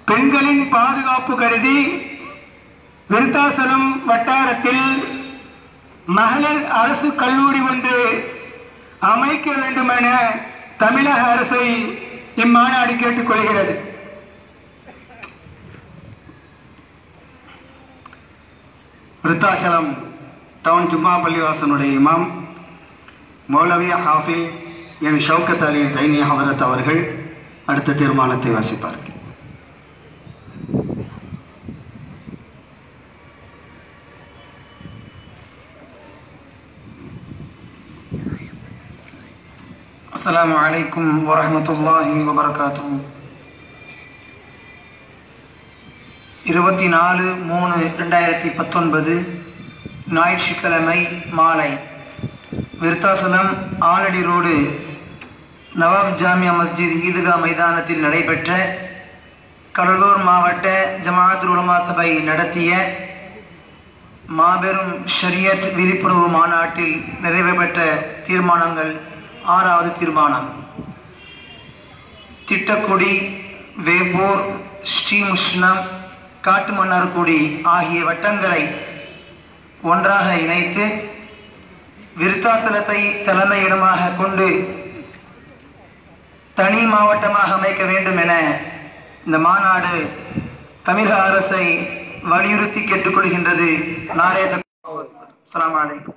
பெண்களின் பாதுகாப்பு கருதி விருத்தாசலம் வட்டாரத்தில் மகளிர் அரசு கல்லூரி ஒன்று அமைக்க வேண்டுமென தமிழக அரசை இம்மாநாடு கேட்டுக்கொள்கிறது விருத்தாச்சலம் டவுன் ஜும்மா பள்ளிவாசனுடைய இமாம் மௌலவி ஹாஃபில் என் ஷவுக்கத் அலி சைனி ஹவரத் அவர்கள் அடுத்த தீர்மானத்தை வாசிப்பார்கள் السلام عليكم ورحمة الله وبركاته இருபத்தி நாலு மூணு ரெண்டாயிரத்தி பத்தொன்பது ஞாயிற்றுக்கிழமை மாலை விருத்தாசலம் ஆலடி ரோடு நவாப் ஜாமியா மஸ்ஜித் ஈதுகா மைதானத்தில் நடைபெற்ற கடலூர் மாவட்ட ஜமாஅத்துல் உலமா சபை நடத்திய மாபெரும் ஷரியத் விழிப்புணர்வு மாநாட்டில் நிறைவேற்றப்பட்ட தீர்மானங்கள் ஆறாவது தீர்மானம் திட்டக்குடி வேப்பூர் ஸ்ரீமுஷ்ணம் காட்டுமன்னார்குடி ஆகிய வட்டங்களை ஒன்றாக இணைத்து விருத்தாசலத்தை தலைமையிடமாக கொண்டு தனி மாவட்டமாக அமைக்க வேண்டும் என இந்த மாநாடு தமிழக அரசை வலியுறுத்தி கேட்டுக்கொள்கின்றது நாரே அஸ்ஸலாமு அலைக்கும்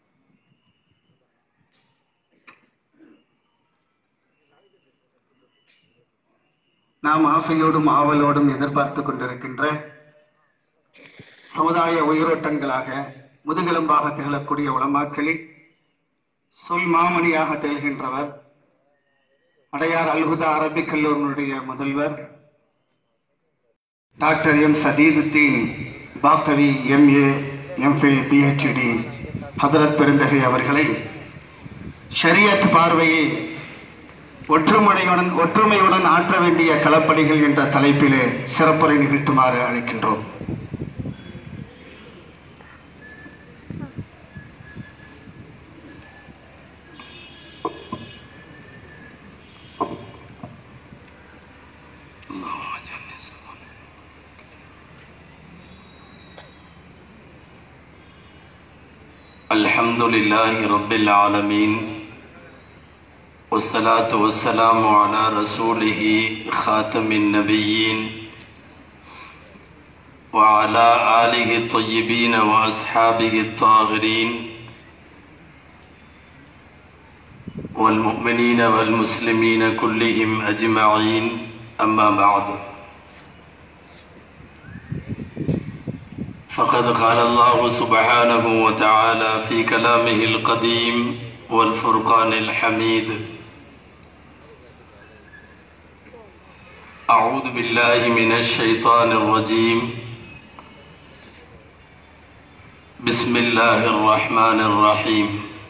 நாம் ஆசையோடும் ஆவலோடும் எதிர்பார்த்து கொண்டிருக்கின்ற சமுதாய உயிரோட்டங்களாக முதுகெலும்பாக திகழக்கூடிய உலமாக்களில் சொல் மாமணியாக திகழ்கின்றவர் அடையார் அல்ஹுதா அரபிக் கல்லூரியினுடைய முதல்வர் doctor M Sadiduddin Baqavi MA MPhil PhD Hazrat பெருந்தகை அவர்களை ஷரியத் பார்வையில் ஒற்றுமையுடன் ஒற்றுமையுடன் ஆற்ற வேண்டிய களப்பணிகள் என்ற தலைப்பிலே சிறப்புரை நிகழ்த்துமாறு அழைக்கின்றோம் الحمد لله رب العالمين والصلاة والسلام على رسوله خاتم النبيين وعلى آله الطيبين وأصحابه الطاهرين والمؤمنين والمسلمين كلهم أجمعين أما بعد فقد قال الله سبحانه وتعالى في كلامه القديم والفرقان الحميد أعوذ بالله من الشيطان الرجيم بسم الله الرحمن الرحيم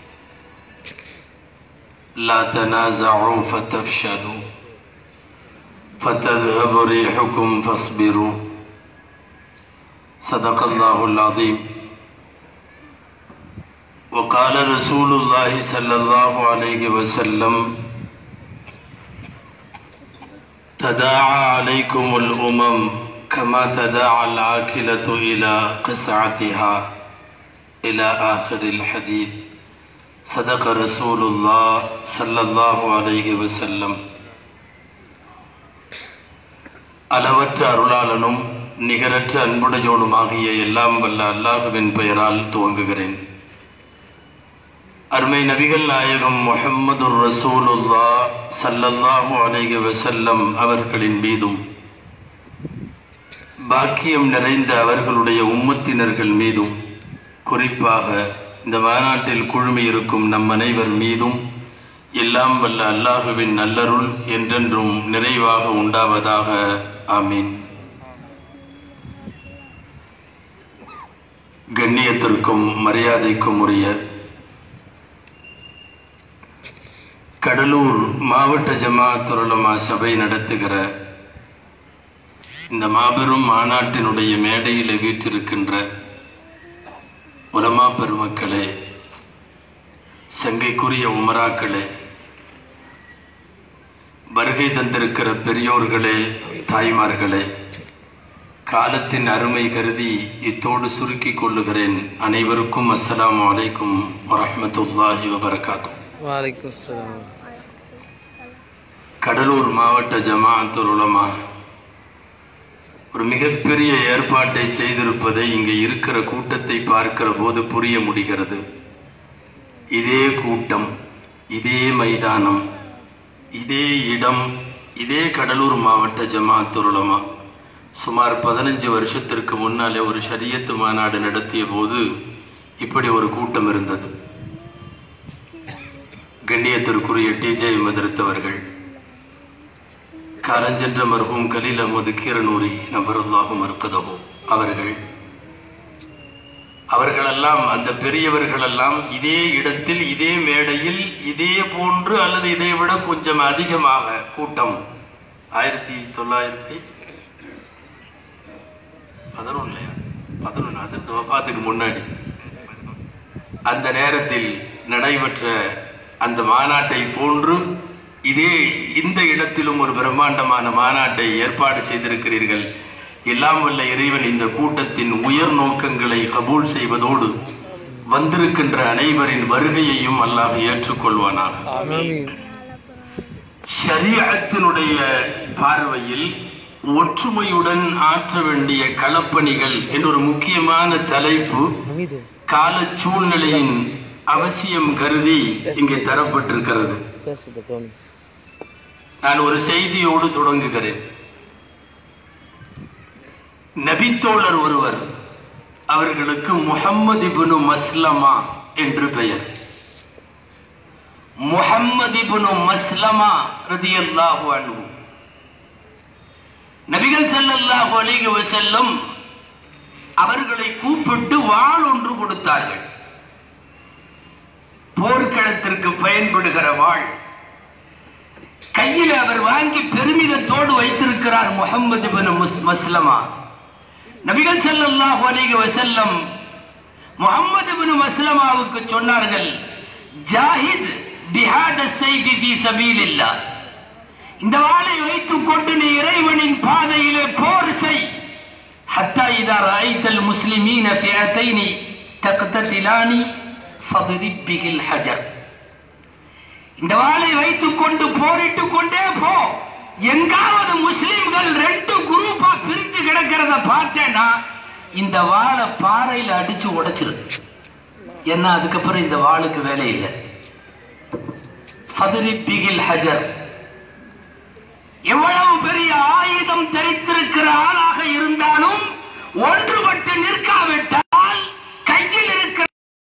لا تنازعوا فتفشلوا فتذهب ريحكم فاصبروا صدق الله العظيم وقال رسول الله صلى الله عليه وسلم تداعى عليكم الأمم كما تداعى العاكلة إلى قسعتها إلى آخر الحديث صدق رسول الله صلى الله عليه وسلم அளவற்ற அருளாளனும் நிகரற்ற அன்புடையோனுமாகிய எல்லாம் வல்ல அல்லாஹுவின் பெயரால் துவங்குகிறேன் அருமை நபிகள் நாயகம் முஹம்மது ரசூலுல்லா சல்லல்லாஹு அலைஹி வஸல்லம் அவர்களின் மீதும் பாக்கியம் நிறைந்த அவர்களுடைய உம்மத்தினர்கள் மீதும் குறிப்பாக இந்த மாநாட்டில் குழுமி இருக்கும் நம் அனைவர் மீதும் எல்லாம் வல்ல அல்லாஹுவின் நல்லருள் என்றென்றும் நிறைவாக உண்டாவதாக ஆமீன் கண்ணியத்திற்கும் மரியாதைக்கும் உரிய கடலூர் மாவட்ட ஜமாத்துலமா சபை நடத்துகிற இந்த மாபெரும் மாநாட்டினுடைய மேடையில் வீற்றிருக்கின்ற உலமா பெருமக்களே சங்கைக்குரிய உமராக்களே வருகை தந்திருக்கிற பெரியோர்களே தாய்மார்களே காலத்தின் அருமை கருதி இத்தோடு சுருக்கிக் கொள்ளுகிறேன் அனைவருக்கும் அஸ்ஸலாமு அலைக்கும் வரஹ்மத்துல்லாஹி வபரகாத்து वालेकुम अस्सलाम கடலூர் மாவட்ட ஜமாஅத்துல் உலமா ஒரு மிகப்பெரிய ஏற்பாட்டை செய்திருப்பதை இங்கே இருக்கிற கூட்டத்தை பார்க்கிற போது புரிய முடிகிறது இதே கூட்டம் இதே மைதானம் இதே இடம் இதே கடலூர் மாவட்ட ஜமாஅத்துல் உலமா சுமார் பதினஞ்சு வருஷத்திற்கு முன்னாலே ஒரு ஷரியத்து மாநாடு நடத்திய போது இப்படி ஒரு கூட்டம் இருந்தது கண்ணியத்திற்குரிய டிஜே மதரத்தவர்கள் காலஞ்சென்ற மர்ஹூம் கலீல் அஹமது கீரனூரி நபருல்லாஹு மறுக்கதவோ அவர்கள் அவர்களெல்லாம் அந்த பெரியவர்களெல்லாம் இதே இடத்தில் இதே மேடையில் இதே போன்று அல்லது இதை விட கொஞ்சம் அதிகமாக கூட்டம் ஆயிரத்தி தொள்ளாயிரத்தி பதினொன்னுலையா பதினொன்று அது வஃபாத்துக்கு முன்னாடி அந்த நேரத்தில் நடைபெற்ற அந்த மாநாட்டை போன்று இதே இந்த இடத்திலும் ஒரு பிரம்மாண்டமான மாநாட்டை ஏற்பாடு செய்திருக்கிறீர்கள் எல்லாம் வல்ல இறைவன் இந்த கூட்டத்தின் உயர் நோக்கங்களை கபூல் செய்வதோடு வந்திருக்கின்ற அனைவரின் வருகையையும் அல்லாஹ் ஏற்றுக்கொள்வானாக आमीन ஷரியத்தினுடைய பார்வையில் ஒற்றுமையுடன் ஆற்ற வேண்டிய களப்பணிகள் என்ற ஒரு முக்கியமான தலைப்பு हमीद கால சூழ்நிலையின் அவசியம் கருதி இங்கே தரப்பட்டிருக்கிறது कैसे दबानी நான் ஒரு செய்தியோடு தொடங்குகிறேன் நபித்தோழர் ஒருவர் அவர்களுக்கு முஹம்மது இப்னு மஸ்லமா என்று பெயர் முஹம்மது இப்னு மஸ்லமா ரதியல்லாஹு அன்ஹு நபிகள் ஸல்லல்லாஹு அலைஹி வஸல்லம் அவர்களை கூப்பிட்டு வாள் ஒன்று கொடுத்தார்கள் போர்க்களத்திற்கு பயன்படுகிற வாள் கையில் அவர் வாங்கி பெருமிதத்தோடு வைத்திருக்கிறார் முகமது பின் மஸ்லமா நபிகள் ஸல்லல்லாஹு அலைஹி வஸல்லம் முகமது பின் மஸ்லமாவுக்கு சொன்னார்கள் ஜாஹித் பிஹாத ஸைஃபி ஃபீ சபீலில்லாஹ் இந்த வாளை வைத்துக் கொண்டு நீ இறைவனின் பாதையிலே போர் செய் حتى إذا رأيت المسلمين فئتين تقتتلان فاضرب به الحجر இந்த வாளை வைத்துக் கொண்டு போரிட்டு கொண்டே போ எங்காவது முஸ்லிம்கள் ரெண்டு குரூப்பா பிரிஞ்சு கிடக்கிறத பார்த்தேன்னா இந்த வாளை பாறையில அடிச்சு உடைச்சிரு ஏன்னா அதுக்கப்புறம் இந்த வாளுக்கு வேலை இல்லை ஃபதுரி பிகில் ஹஜர் எவ்வளவு பெரிய ஆயுதம் தரித்திருக்கிற ஆளாக இருந்தாலும் ஒன்றுபட்டு நிற்காவிட்டால் கையில் இருக்கிற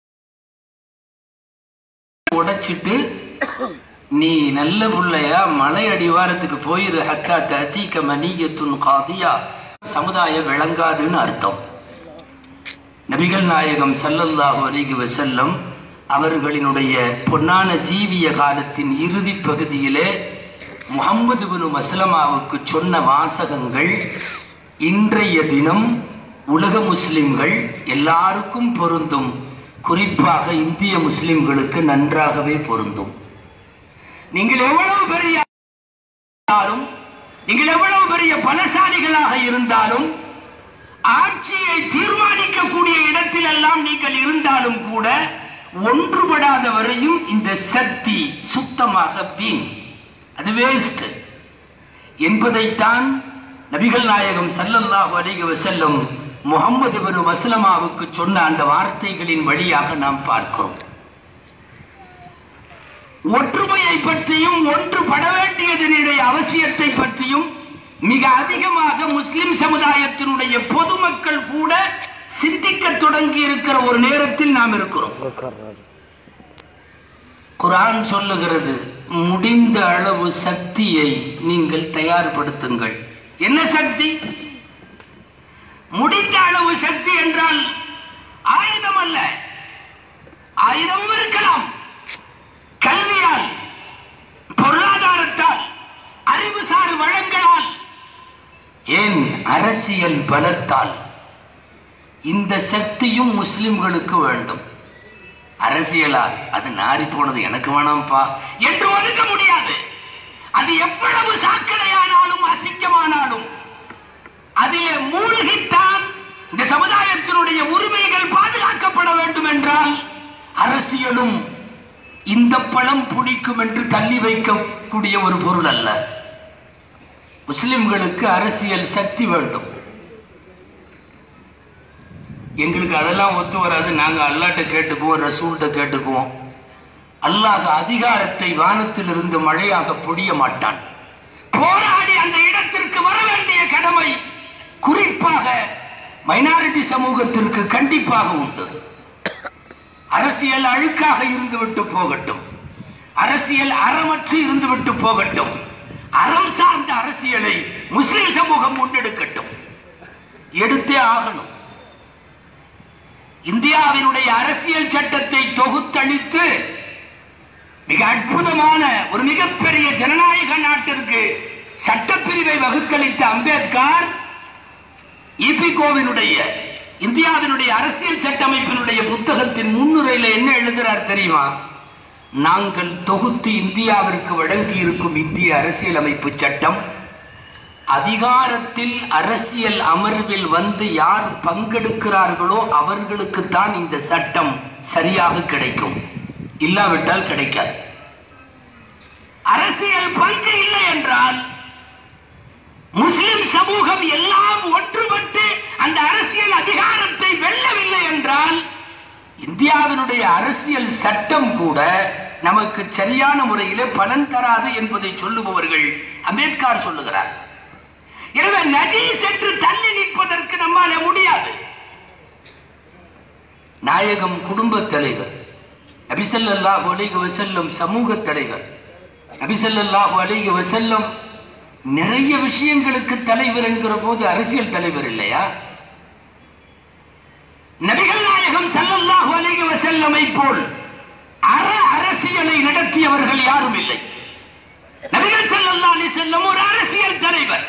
உடைச்சிட்டு நீ நல்ல புள்ளையா மலை அடிவாரத்துக்கு போயிரு ஹக்கா தீக்க மனியத்துன் காதியா சமுதாயம் விளங்காதுன்னு அர்த்தம் நபிகள் நாயகம் ஸல்லல்லாஹு அலைஹி வஸல்லம் அவர்களினுடைய பொன்னான ஜீவிய காலத்தின் இறுதி பகுதியிலே முகம்மது பின் மஸ்லமாவுக்கு சொன்ன வாசகங்கள் இன்றைய தினம் உலக முஸ்லிம்கள் எல்லாருக்கும் பொருந்தும் குறிப்பாக இந்திய முஸ்லிம்களுக்கு நன்றாகவே பொருந்தும் நீங்கள் எவ்வளவு பெரிய இருந்தாலும், நீங்கள் எவ்வளவு பெரிய பலசாலிகளாக இருந்தாலும் ஆட்சியை தீர்மானிக்கக்கூடிய இடத்தில் எல்லாம் நீங்கள் இருந்தாலும் கூட ஒன்றுபடாத வரையும் இந்த சக்தி சுத்தமாக வீண் அது வேஸ்ட் என்பதைத்தான் நபிகள் நாயகம் ஸல்லல்லாஹு அலைஹி வஸல்லம் முகம்மது பின் மஸ்லமாவுக்கு சொன்ன அந்த வார்த்தைகளின் வழியாக நாம் பார்க்கிறோம் ஒற்றுமையை பற்றியும் ஒன்றுபட வேண்டியதனுடைய அவசியத்தை பற்றியும் மிக அதிகமாக முஸ்லிம் சமுதாயத்தினுடைய பொதுமக்கள் கூட சிந்திக்க தொடங்கி இருக்கிற ஒரு நேரத்தில் நாம் இருக்கிறோம் मुकर्रर குர்ஆன் சொல்லுகிறது முடிந்த அளவு சக்தியை நீங்கள் தயார்படுத்துங்கள் என்ன சக்தி முடிந்த அளவு சக்தி என்றால் ஆயுதம் அல்ல ஆயுதமும் இருக்கலாம் கல்வியால் பொருளாதாரத்தால் அறிவுசார் வளங்களால் ஏன் அரசியல் பலத்தால் இந்த சக்தியும் முஸ்லிம்களுக்கு வேண்டும் அரசியலா அது நாரி போனது எனக்கு வேணாம்ப்பா என்று ஒதுக்க முடியாது அது எவ்வளவு சாக்கடையானாலும் அசிங்கமானாலும் அதிலே மூழ்கி இருக்கும் என்று தள்ளி வைக்கக்கூடிய ஒரு பொருள் அல்ல முஸ்லிம்களுக்கு அரசியல் சக்தி வேண்டும் எங்களுக்கு அதெல்லாம் ஒத்து வராது நாங்க அல்லாட்ட கேட்டுக்குவோம் ரசூல்கிட்ட கேட்டுக்குவோம் அல்லாஹ் அதிகாரத்தை வானத்திலிருந்து மழையாக பொழிய மாட்டான் போராடி அந்த இடத்திற்கு வர வேண்டிய கடமை குறிப்பாக மைனாரிட்டி சமூகத்திற்கு கண்டிப்பாக உண்டு அரசியல் அழுக்காக இருந்துவிட்டு போகட்டும் அரசியல் அறமற்று இருந்துவிட்டு போகட்டும் அறம் சார்ந்த அரசியலை முஸ்லிம் சமூகம் முன்னெடுக்கட்டும் எடுத்தே ஆகணும் இந்தியாவினுடைய அரசியல் சட்டத்தை தொகுத்தளித்து மிக அற்புதமான ஒரு மிகப்பெரிய ஜனநாயக நாட்டிற்கு சட்டப்பிரிவை வகுத்தளித்த அம்பேத்கர் இபிகோவினுடைய இந்தியாவினுடைய அரசியல் சட்டமைப்பினுடைய புத்தகத்தின் முன்னுரையில் என்ன எழுதுறார் தெரியுமா நாங்கள் தொகுத்து இந்தியாவிற்கு வழங்கி இருக்கும் இந்திய அரசியலமைப்பு சட்டம் அதிகாரத்தில் அரசியல் அமர்வில் வந்து யார் பங்கெடுக்கிறார்களோ அவர்களுக்குத்தான் இந்த சட்டம் சரியாக கிடைக்கும் இல்லாவிட்டால் கிடைக்காது அரசியல் பங்கு இல்லை என்றால் முஸ்லிம் சமூகம் எல்லாம் ஒன்றுபட்டு அந்த அரசியல் அதிகாரத்தை வெல்லவில்லை என்றால் இந்தியாவினுடைய அரசியல் சட்டம் கூட நமக்கு சரியான முறையிலே பலன் தராது என்பதை சொல்லுபவர்கள் அம்பேத்கர் சொல்லுகிறார் எனவே நஜீஸ் என்று தள்ளி நிற்பதற்கு நம்மால முடியாது நாயகம் குடும்ப தலைவர் நபிசல்லாஹு அலைஹி வஸல்லம் சமூக தலைவர் நபிசல்லாஹு அலைஹி வஸல்லம் நிறைய விஷயங்களுக்கு தலைவர் என்கிற போது அரசியல் தலைவர் இல்லையா நபிகள் நாயகம் ஸல்லல்லாஹு அலைஹி வஸல்லமை போல் அற அரசியலை நடத்தியவர்கள் யாரும் இல்லை நபிகள் ஸல்லல்லாஹு அலைஹி வஸல்லம் ஒரு அரசியல் தலைவர்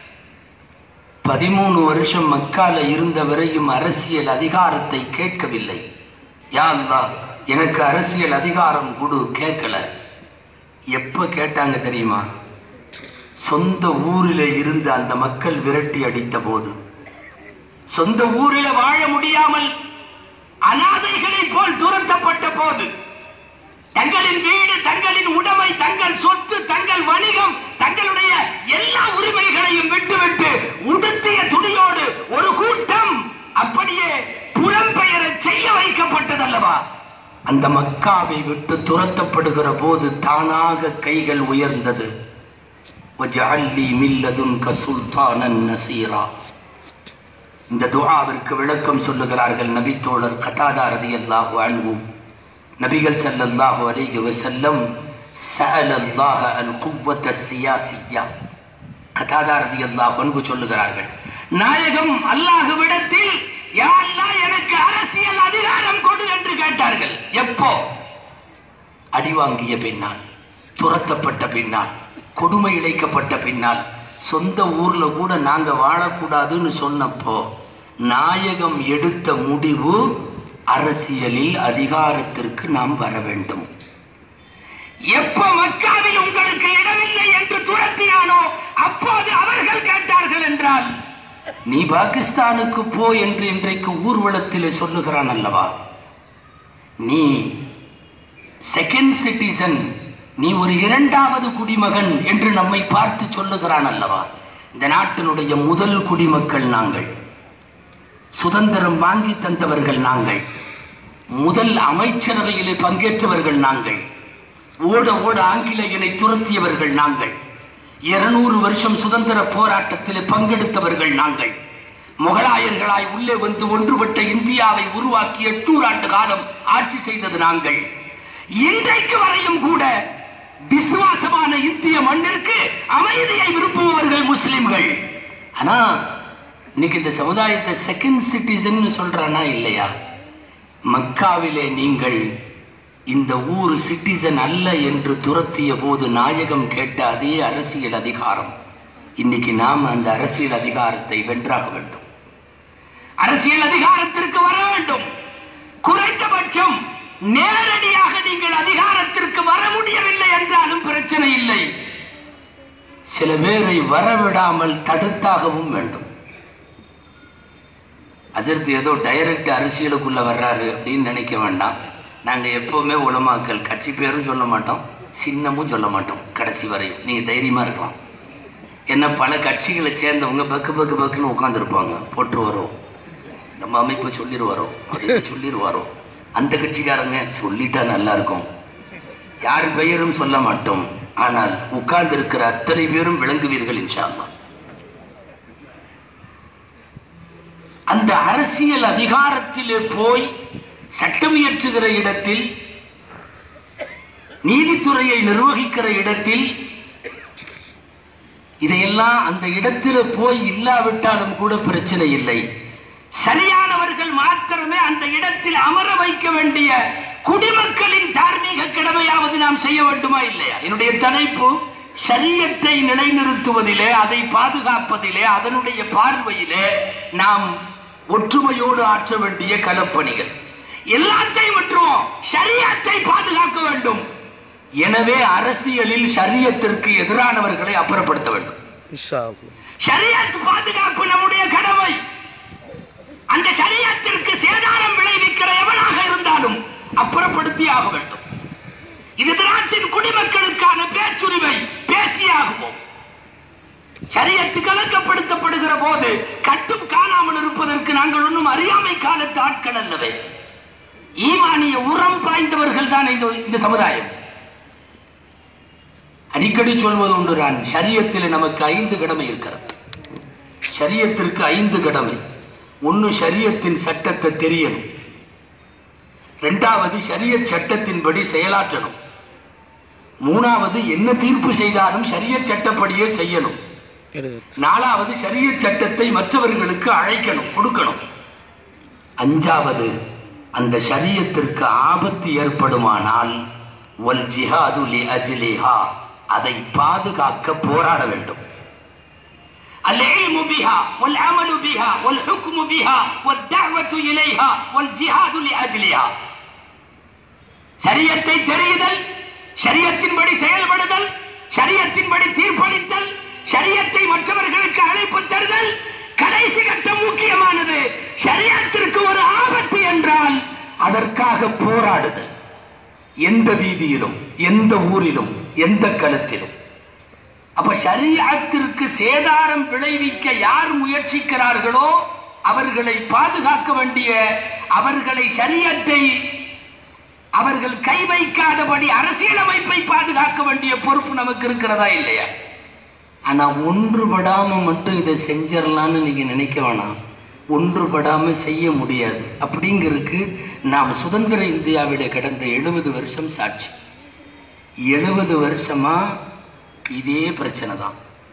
பதிமூணு வருஷம் மக்கால இருந்த வரையும் அரசியல் அதிகாரத்தை கேட்கவில்லை யா அல்லாஹ் எனக்கு அரசியல் அதிகாரம் கொடு கேட்கல எப்ப கேட்டாங்க தெரியுமா சொந்த ஊரிலே இருந்து அந்த மக்கள் விரட்டி அடித்த போது சொந்த ஊரில் வாழ முடியாமல் அனாதைகளைப் போல் துரத்தப்பட்ட போது தங்களின் வீடு தங்களின் உடைமை தங்கள் சொத்து தங்கள் வணிகம் தங்களுடைய எல்லா உரிமைகளையும் விட்டுவிட்டு உடுத்திய துணியோடு ஒரு கூட்டம் அப்படியே புலம்பெயர செய்ய வைக்கப்பட்டதல்லவா அந்த மக்காவை விட்டு துரத்தப்படுகிற போது தானாக கைகள் உயர்ந்தது وَجَعَلْ مِن لَّدُنكَ سُلْطَانًا نَصِيرًا இந்த துஆவிற்கு விளக்கம் சொல்லுகிறார்கள் நபித்தோழர் கதாதா ரதியல்லாஹு அன்ஹு நபிகள் ஸல்லல்லாஹு அலைஹி வஸல்லம் சஅலல்லாஹ அல் குவ்வத சியாசிய்யா கதாதா ரதியல்லாஹு அன்ஹு சொல்லுகிறார்கள் நாயகம் அல்லாஹ்விடத்தில் யா அல்லாஹ் எனக்கு அரசியல் அதிகாரம் கொடு என்று கேட்டார்கள் எப்போ அடி வாங்கிய பின்னால் துரத்தப்பட்ட பின்னால் கொடுமை இழைக்கப்பட்ட பின்னால் சொந்த ஊர்ல கூட நாங்க வாழக்கூடாதுன்னு சொன்னப்போ நாயகம் எடுத்த முடிவு அரசியலில் அதிகாரத்திற்கு நாம் வர வேண்டும் எப்ப மக்காவில் உங்களுக்கு இடமில்லை என்று துரத்தினானோ அப்போது அவர்கள் கேட்டார்கள் என்றால் நீ பாகிஸ்தானுக்கு போ என்று இன்றைக்கு ஊர்வலத்திலே சொல்லுகிறான் அல்லவா நீ செகண்ட் சிட்டிசன் நீ ஒரு இரண்டாவது குடிமகன் என்று நம்மை பார்த்து சொல்லுகிறான் அல்லவா இந்த நாட்டினுடைய முதல் குடிமக்கள் நாங்கள் சுதந்திரம் வாங்கி தந்தவர்கள் நாங்கள் முதல் அமைச்சரவையிலே பங்கேற்றவர்கள் நாங்கள் ஓட ஓட ஆங்கிலேயனை துரத்தியவர்கள் நாங்கள் இருநூறு வருஷம் சுதந்திர போராட்டத்திலே பங்கெடுத்தவர்கள் நாங்கள் முகலாயர்களாய் உள்ளே வந்து ஒன்றுபட்ட இந்தியாவை உருவாக்கி எட்நூறு ஆண்டு காலம் ஆட்சி செய்தது நாங்கள் இன்றைக்கு வரையும் கூட விசுவாசமான இந்திய மண்ணிற்கு அமைதியை விரும்புபவர்கள் முஸ்லிம்கள் ஆனா இன்னைக்கு இந்த சமுதாயத்தை செகண்ட் சிட்டிசன் சொல்றானா இல்லையா மக்காவிலே நீங்கள் இந்த ஊர் சிட்டிசன் அல்ல என்று துரத்திய போது நாயகம் கேட்ட அதே அரசியல் அதிகாரம் இன்னைக்கு நாம் அந்த அரசியல் அதிகாரத்தை வென்றாக வேண்டும் அரசியல் அதிகாரத்திற்கு வர வேண்டும் குறைந்தபட்சம் நேரடியாக நீங்கள் அதிகாரத்திற்கு வர முடியவில்லை என்றாலும் பிரச்சனை இல்லை சில பேரை வரவிடாமல் தடுத்தாகவும் வேண்டும் அசர்த்து ஏதோ டைரக்ட் அரசியலுக்குள்ள வர்றாரு அப்படின்னு நினைக்க வேண்டாம் நாங்க எப்பவுமே உலமாக்கல் கட்சி பேரும் சொல்ல மாட்டோம் சின்னமும் சொல்ல மாட்டோம் கடைசி வரையும் நீங்க தைரியமா இருக்கலாம் என்ன பல கட்சிகளை சேர்ந்தவங்க பக்கு பக்கு பக்குன்னு உட்காந்துருப்பாங்க போட்டு வரோம் நம்ம அமைப்பு சொல்லிடுவாரோ அதை சொல்லிடுவாரோ அந்த கட்சிக்காரங்க சொல்லிட்டா நல்லா இருக்கும் யார் பெயரும் சொல்ல மாட்டோம் ஆனால் உட்கார்ந்து இருக்கிற அத்தனை பேரும் விளங்குவீர்கள் இன்ஷா அல்லாஹ் அந்த அரசியல் அதிகாரத்திலே போய் சட்டம் இயற்றுகிற இடத்தில் நீதித்துறையை நிர்வகிக்கிற இடத்தில் இதையெல்லாம் அந்த இடத்துல போய் இல்லாவிட்டாலும் கூட பிரச்சனை இல்லை சரியானவர்கள் மாத்திரமே அந்த இடத்தில் அமர வைக்க வேண்டிய குடிமக்களின் தார்மீக கடமையாவது நாம் செய்ய வேண்டுமா இல்லையா என்னுடைய தலைப்பு ஷரியத்தை நிலைநிறுத்துவதிலே அதை பாதுகாப்பதிலே அதனுடைய பார்வையிலே நாம் ஒற்றுமையோடு ஆற்ற வேண்டிய களப்பணிகள் எல்லாத்தையும் விட்டுருவோம் ஷரியத்தை பாதுகாக்க வேண்டும் எனவே அரசியலில் ஷரியத்திற்கு எதிரானவர்களை அப்புறப்படுத்த வேண்டும் இன்ஷா அல்லாஹ் ஷரியத் பாதுகாப்பு நம்முடைய கடமை அந்த ஷரியத்திற்கு சேதாரம் விளைவிக்கிற எவனாக இருந்தாலும் அப்புறப்படுத்தி ஆக வேண்டும் இது நாட்டின் குடிமக்களுக்கான பேச்சுரிமை பேசியாகுவோம் ஷரியத்து கலக்கப்படுத்தப்படுகிற போது கட்டும் காணாமல் இருப்பதற்கு நாங்கள் ஒன்றும் அறியாமை காலத்து ஆட்கள் அல்லவே ஈமானிய உரம் பாய்ந்தவர்கள் தான் இந்த இந்த சமுதாயம் அடிக்கடி சொல்வது உண்டு நான் ஷரியத்தில் நமக்கு ஐந்து கடமை இருக்கிறது ஷரியத்திற்கு ஐந்து கடமை ஒன்று ஷரியத்தின் சட்டத்தை தெரியணும் ரெண்டாவது ஷரியத் சட்டத்தின்படி செயலாற்றணும் மூணாவது என்ன தீர்ப்பு செய்தாலும் ஷரியத் சட்டப்படியே செய்யணும் எடுத்து நாலாவது ஷரியத் சட்டத்தை மற்றவர்களுக்கு அழைக்கணும் கொடுக்கணும் அஞ்சாவது அந்த ஷரியத்திற்கு ஆபத்து ஏற்படுமானால் வல் ஜிஹாது லி அஜ்லிஹா அதை பாதுகாக்க போராட வேண்டும் العلم بها والعمل بها والحكم بها والدعوة إليها والجهاد لأجلها சரியத்தை தெரியுதல் ஷரியத்தின்படி செயல்படுதல் ஷரியத்தின்படி தீர்ப்பளித்தல் ஷரியத்தை மற்றவர்களுக்கு அழைப்பு தருதல் கடைசி கட்டம் முக்கியமானது ஷரியத்திற்கு ஒரு ஆபத்து என்றால் அதற்காக போராடுதல் எந்த வீதியிலும் எந்த ஊரிலும் எந்த களத்திலும் அப்ப ஷரியத்திற்கு சேதாரம் விளைவிக்க யார் முயற்சிக்கிறார்களோ அவர்களை பாதுகாக்க வேண்டிய அவர்களை ஷரியத்தை அவர்கள் கை வைக்காதபடி அரசியலமைப்பை பாதுகாக்க வேண்டிய பொறுப்பு நமக்கு இருக்கிறதா இல்லையா ஆனா ஒன்றுபடாம மட்டும் இதை செஞ்சிடலாம்னு நீங்க நினைக்க வேணாம் ஒன்றுபடாம செய்ய முடியாது அப்படிங்கிறதுக்கு நாம் சுதந்திர இந்தியாவில கடந்த எழுபது வருஷம் சாட்சி எழுபது வருஷமா இதே பிரச்சனை தான்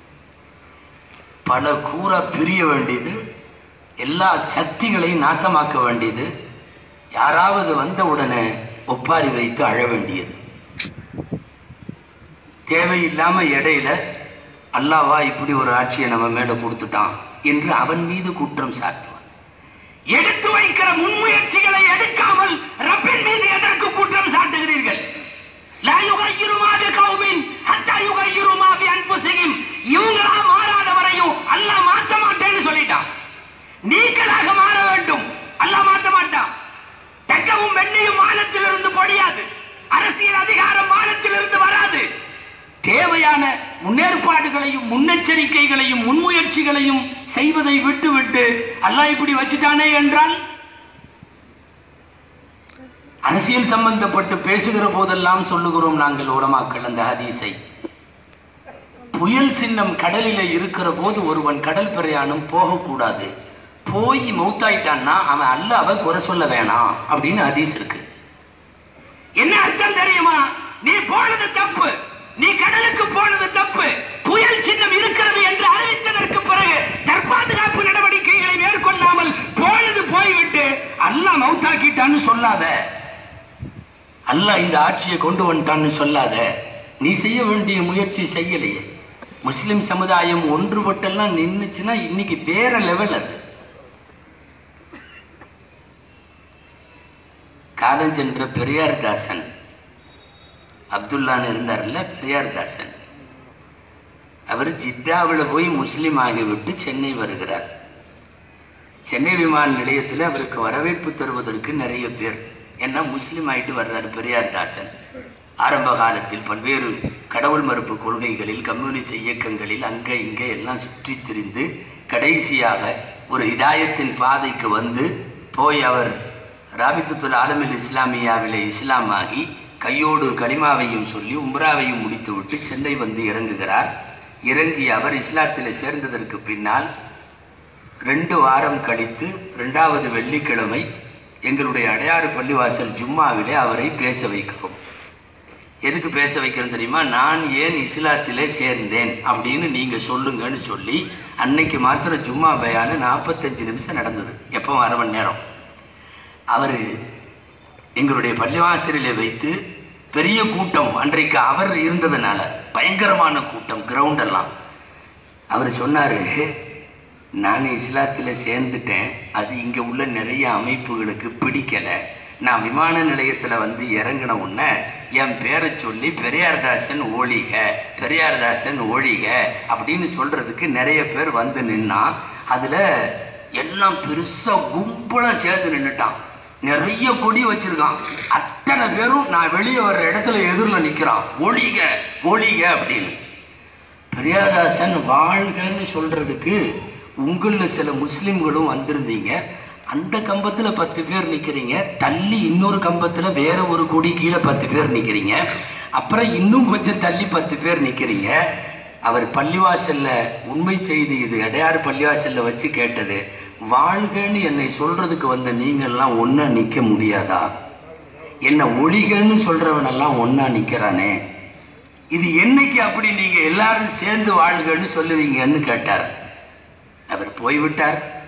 பல கூறா பிரிய வேண்டியது எல்லா சக்திகளையும் நாசமாக்க வேண்டியது யாராவது வந்த உடனே ஒப்பாரி வைத்து அழ வேண்டியது தேவையில்லாம இடையில அல்லாவா இப்படி ஒரு ஆட்சியை நம்ம மேல கொடுத்துட்டான் என்று அவன் மீது குற்றம் சாட்டுவான் எடுத்து வைக்கிற முன்முயற்சிகளை எடுக்காமல் ரப்பின் மீது எதற்கு குற்றம் சாட்டுகிறீர்கள் லா யுகையிரு மா பிகௌமின் ஹத்தா யுகையிரு மா பிஅன்ஃபுஸிஹிம். இவங்களா மாறாத வரையும் அல்லாஹ் மாத்த மாட்டேன்னு சொல்லிட்டான் நீங்களாக மாற வேண்டும் அல்லாஹ் மாத்த மாட்டான் தங்கமும் வெள்ளியும் வானத்திலிருந்து பொழியாது அரசியல் அதிகாரம் வானத்திலிருந்து வராது தேவையான முன்னேற்பாடுகளையும் முன்னெச்சரிக்கைகளையும் முன்முயற்சிகளையும் செய்வதை விட்டுவிட்டு அல்லாஹ் இப்படி வச்சுட்டானே என்றால் அரசியல் சம்பந்தப்பட்டு பேசுகிற போதெல்லாம் சொல்லுகிறோம் நாங்கள் உலமாக்கள் அந்த ஹதீஸை புயல் சின்னம் கடலிலே இருக்கிற போது ஒருவன் கடல் பிரயாணம் போகக்கூடாது போய் மௌத்தாயிட்டான்னா அவன் அல்லாவை குறை சொல்ல வேணாம் அப்படின்னு ஹதீஸ் இருக்கு என்ன அர்த்தம் தெரியுமா நீ போனது தப்பு நீ கடலுக்கு போனது தப்பு புயல் சின்னம் இருக்கிறது என்று அறிவித்ததற்கு பிறகு தற்பாதுகாப்பு நடவடிக்கைகளை மேற்கொள்ளாமல் போனது போய்விட்டு அல்லாஹ் மௌத்தாக்கிட்டான்னு சொல்லாத அல்லாஹ் இந்த ஆட்சியை கொண்டு வந்துட்டான்னு சொல்லாத நீ செய்ய வேண்டிய முயற்சி செய்யலையே முஸ்லிம் சமுதாயம் ஒன்றுபட்டெல்லாம் நின்னுச்சுன்னா இன்னைக்கு வேற லெவல் அது காலம் சென்ற பெரியார் தாசன் அப்துல்லான்னு இருந்தார்ல பெரியார் தாசன் அவர் ஜித்தாவில் போய் முஸ்லீம் ஆகிவிட்டு சென்னை வருகிறார் சென்னை விமான நிலையத்தில் அவருக்கு வரவேற்பு தருவதற்கு நிறைய பேர் ஏன்னா முஸ்லீம் ஆயிட்டு வர்றாரு பெரியார் தாசன் ஆரம்ப காலத்தில் பல்வேறு கடவுள் மறுப்பு கொள்கைகளில் கம்யூனிஸ்ட் இயக்கங்களில் அங்கே இங்கே எல்லாம் சுற்றி திரிந்து கடைசியாக ஒரு ஹிதாயத்தின் பாதைக்கு வந்து போய் அவர் ராபித்துல் ஆலமில் இஸ்லாமியாவிலே இஸ்லாமாகி கையோடு கலிமாவையும் சொல்லி உம்ராவையும் முடித்துவிட்டு சென்னை வந்து இறங்குகிறார் இறங்கி அவர் இஸ்லாத்தில் சேர்ந்ததற்கு பின்னால் ரெண்டு வாரம் கழித்து ரெண்டாவது வெள்ளிக்கிழமை எங்களுடைய அடையாறு பள்ளிவாசல் ஜும்மாவிலே அவரை பேச வைக்கிறோம் எதுக்கு பேச வைக்கிறோம் தெரியுமா நான் ஏன் இஸ்லாத்திலே சேர்ந்தேன் அப்படின்னு நீங்க சொல்லுங்கன்னு சொல்லி அன்னைக்கு மாத்திரம் ஜும்மா பயானு நாற்பத்தஞ்சு நிமிஷம் நடந்தது எப்போ அரை மணி நேரம் அவர் எங்களுடைய பள்ளிவாசலிலே வைத்து பெரிய கூட்டம் அன்றைக்கு அவர் இருந்ததுனால பயங்கரமான கூட்டம் கிரவுண்ட் எல்லாம் அவர் சொன்னாரு நான் இஸ்லாத்தில் சேர்ந்துட்டேன் அது இங்கே உள்ள நிறைய அமைப்புகளுக்கு பிடிக்கலை நான் விமான நிலையத்தில் வந்து இறங்கின உடனே என் பேரை சொல்லி பெரியார்தாசன் ஒழிக பெரியார்தாசன் ஒழிக அப்படின்னு சொல்றதுக்கு நிறைய பேர் வந்து நின்னான் அதில் எல்லாம் பெருசாக கும்பலாக சேர்ந்து நின்றுட்டான் நிறைய கொடி வச்சிருக்கான் அத்தனை பேரும் நான் வெளியே வர்ற இடத்துல எதிரில் நிற்கிறான் ஒழிக ஒழிக அப்படின்னு பிரியாதாசன் வாழ்கன்னு சொல்றதுக்கு உங்களில் சில முஸ்லிம்களும் வந்திருந்தீங்க அந்த கம்பத்துல பத்து பேர் நிக்கிறீங்க தள்ளி இன்னொரு கம்பத்துல வேற ஒரு கொடி கீழே பத்து பேர் நிக்கிறீங்க அப்புறம் இன்னும் கொஞ்சம் தள்ளி பத்து பேர் நிக்கிறீங்க அவர் பள்ளிவாசல்ல உண்மை செய்தி இது அடையாறு பள்ளிவாசல்ல வச்சு கேட்டது வாழ்கன்னு என்னை சொல்றதுக்கு வந்த நீங்கள்லாம் ஒன்னா நிக்க முடியாதா என்ன ஒளிகன்னு சொல்றவனெல்லாம் ஒன்னா நிக்கிறானே இது என்னைக்கு அப்படி நீங்க எல்லாரும் சேர்ந்து வாழ்கன்னு சொல்லுவீங்கன்னு கேட்டார் அவர் போய்விட்டார்